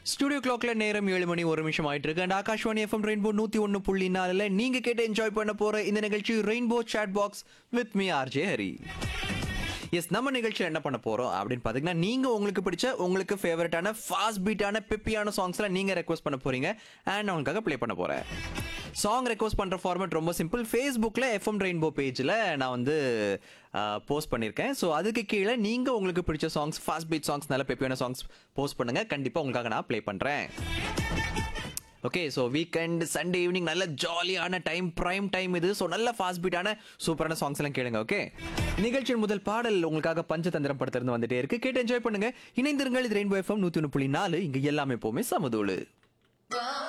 studio கிளாக்ல நேரம் ஏழு மணி ஒரு நிமிஷம் ஆயிட்டு இருக்கு அண்ட் ஆகாஷ்வாணி எஃப்எம் ரெயின்போ நூத்தி ஒன்னு புள்ளி நாலுல நீங்க கேட்டு என்ஜாய் பண்ண போற இந்த நிகழ்ச்சி rainbow chat box with me RJ Hari S நம்ம நிகழ்ச்சியில் என்ன பண்ண போறோம் அப்படின்னு பாத்தீங்கன்னா நீங்க உங்களுக்கு பிடிச்ச உங்களுக்கு ஃபேவரட்டான ஃபாஸ்ட் பீட்டான பெப்பியான சாங்ஸ்லாம் நீங்க ரெக்வஸ்ட் பண்ண போறீங்க அண்ட் அவங்களுக்காக ப்ளே பண்ண போறேன் சாங் ரெக்வஸ்ட் பண்ற ஃபார்மேட் ரொம்ப சிம்பிள் ஃபேஸ்புக்கில் எஃப்எம் ரெயின்போ பேஜில் நான் வந்து போஸ்ட் பண்ணியிருக்கேன் ஸோ அதுக்கு கீழே நீங்க உங்களுக்கு பிடிச்ச சாங்ஸ் ஃபாஸ்ட் பீட் சாங்ஸ் நல்ல பெப்பியான சாங்ஸ் போஸ்ட் பண்ணுங்க கண்டிப்பா உங்களுக்காக நான் ப்ளே பண்றேன் okay so weekend Sunday evening நல்ல ஜாலியான டைம் ப்ரைம் டைம் இது ஸோ நல்ல ஃபாஸ்ட் பீட்டான சூப்பரான சாங்ஸ் எல்லாம் கேளுங்க ஓகே நிகழ்ச்சியின் முதல் பாடல் உங்களுக்காக பஞ்சதந்திரம் படத்திலிருந்து வந்துட்டே இருக்கு கேட்டு என்ஜாய் பண்ணுங்க இணைந்திருங்கள் இது ரெயின்போ எஃப்எம் நூற்றி ஒன்று புள்ளி நாலு இங்கே எல்லாமே எப்போவுமே சமதூளு